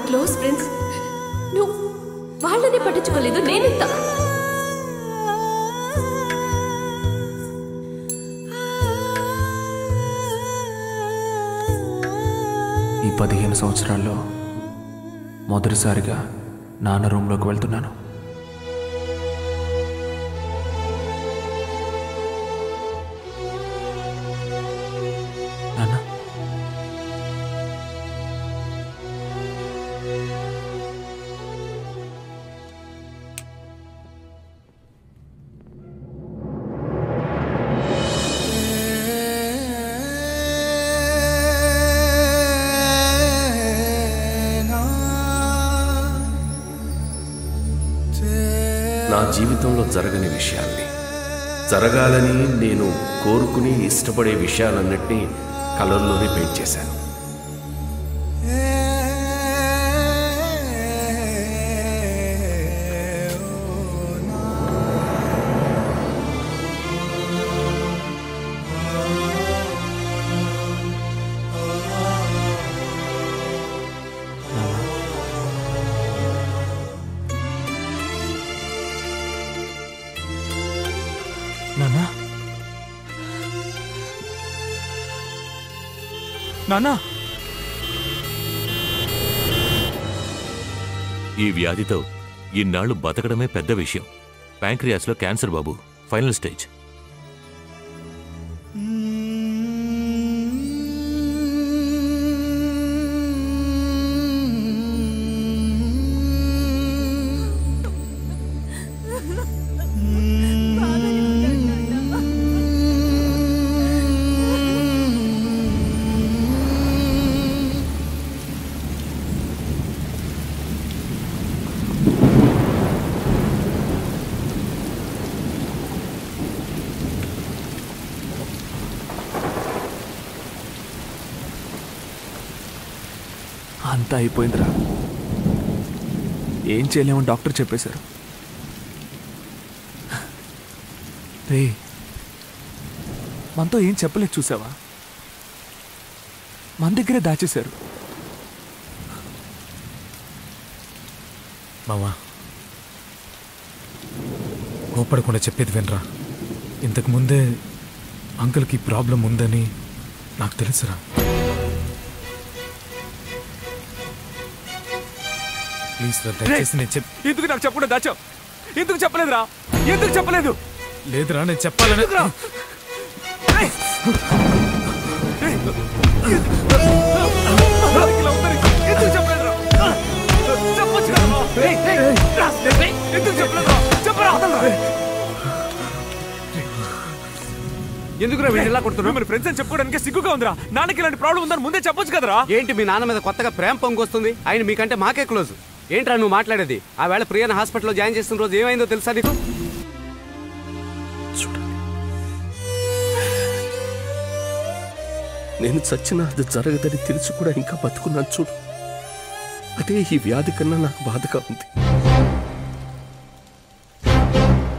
Close friends నువ్వు వాళ్ళని పట్టించుకోలేదు నేనెంత ఈ పదిహేను సంవత్సరాల్లో మొదటిసారిగా నాన్న రూమ్లోకి వెళ్తున్నాను నాన్న నా జీవితంలో జరగని విషయాల్ని జరగాలని నేను కోరుకుని ఇష్టపడే విషయాలన్నింటినీ కలర్లోనే పెయింట్ చేశాను నాన్న నాన్న ఈ వ్యాధితో ఇన్నాళ్లు బతకడమే పెద్ద విషయం ప్యాంక్రియాస్లో క్యాన్సర్ బాబు ఫైనల్ స్టేజ్ అంతా అయిపోయిందిరా ఏం చేయలేమని డాక్టర్ చెప్పేశారు రే మనతో ఏం చెప్పలేదు చూసావా మన దగ్గరే దాచేశారు మావా కోపడకుండా చెప్పేది వినరా ఇంతకు ముందే అంకుల్కి ప్రాబ్లం ఉందని నాకు తెలుసురా ప్లీజ్ రా దయచేసి నేను చెప్ ఎందుకు నాకు చెప్పకుండా దాచావు ఎందుకు చెప్పలేదురా ఎందుకు చెప్పలేదు లేదురా నేను చెప్పాలని ఎందుకురా? ఏయ్! ఏయ్! ఇలా ఉందని ఎందుకు చెప్పలేదురా? చెప్పొచ్చు కదరా? ఏయ్, ఏయ్, రా, ఏయ్, ఎందుకు చెప్పలేదురా? చెప్పరా? ఎందుకురా వీళ్ళు ఇలా కొడుతున్నావు మరి ఫ్రెండ్స్ అని చెప్పుకోవడానికి సిగ్గుగా ఉందిరా నాన్నకి ఇలాంటి ప్రాబ్లం ఉందని ముందే చెప్పొచ్చు కదరా ఏంటి మీ నాన్న మీద కొత్తగా ప్రేమ పొంగొస్తుంది ఆయన మీకంటే మాకే క్లోజ్ ఏంట్రా నువ్వు మాట్లాడేది ఆ వేళ ప్రియాని హాస్పిటల్లో జాయిన్ చేస్తున్న రోజు ఏమైందో తెలుసా నీకు నేను చచ్చినా అది జరగదని తెలిసి కూడా ఇంకా బతుకున్నాను చూడు అదే ఈ వ్యాధి కన్నా నాకు బాధగా ఉంది